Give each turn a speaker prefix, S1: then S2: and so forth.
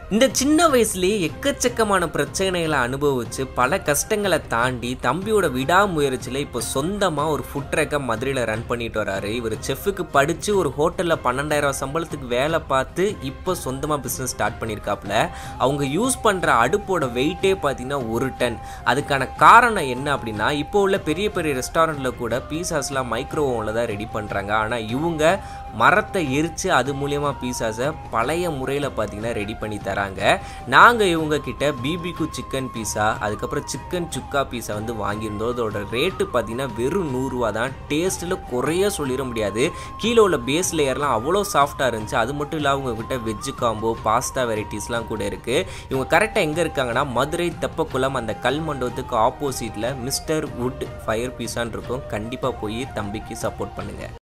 S1: இந்த சின்ன வயசுலயே எக்கச்சக்கமான பிரச்சனைகளை அனுபவிச்சு பல கஷ்டங்களை தாண்டி தம்பியோட விடாமுயற்சியில் இப்போ சொந்தமாக ஒரு ஃபுட் ட்ரக்கை மதுரையில் ரன் பண்ணிட்டு வராரு இவர் செஃப்புக்கு படித்து ஒரு ஹோட்டலில் பன்னெண்டாயிரம் சம்பளத்துக்கு வேலை பார்த்து இப்போ சொந்தமாக பிஸ்னஸ் ஸ்டார்ட் பண்ணியிருக்காப்புல அவங்க யூஸ் பண்ணுற அடுப்போட வெயிட்டே பார்த்தீங்கன்னா ஒரு டன் அதுக்கான காரணம் என்ன அப்படின்னா இப்போ உள்ள பெரிய பெரிய ரெஸ்டாரண்ட்டில் கூட பீஸாஸ்லாம் மைக்ரோ ஓவனில் தான் ரெடி பண்ணுறாங்க ஆனால் இவங்க மரத்தை எரித்து அது மூலியமாக பீஸாஸை பழைய முறையில் பார்த்தீங்கன்னா ரெடி பண்ணி தராங்க நாங்கள் இவங்க கிட்ட பிபிக்கு சிக்கன் பீஸா அதுக்கப்புறம் சிக்கன் சுக்கா பீஸா வந்து வாங்கியிருந்தோம் அதோட ரேட்டு பார்த்தீங்கன்னா வெறும் நூறுரூவா தான் டேஸ்ட்டில் குறைய சொல்லிட முடியாது கீழே உள்ள பேஸ் லேயர்லாம் அவ்வளோ சாஃப்டாக இருந்துச்சு அது மட்டும் இல்லாமல் அவங்க கிட்ட வெஜ்ஜு காம்போ பாஸ்தா வெரைட்டிஸ்லாம் கூட இருக்குது இவங்க கரெக்டாக எங்கே இருக்காங்கன்னா மதுரை தெப்பக்குளம் அந்த கல் மண்டபத்துக்கு ஆப்போசிட்டில் மிஸ்டர் வுட் ஃபயர் பீஸான் இருக்கும் கண்டிப்பாக போய் தம்பிக்கு சப்போர்ட் பண்ணுங்கள்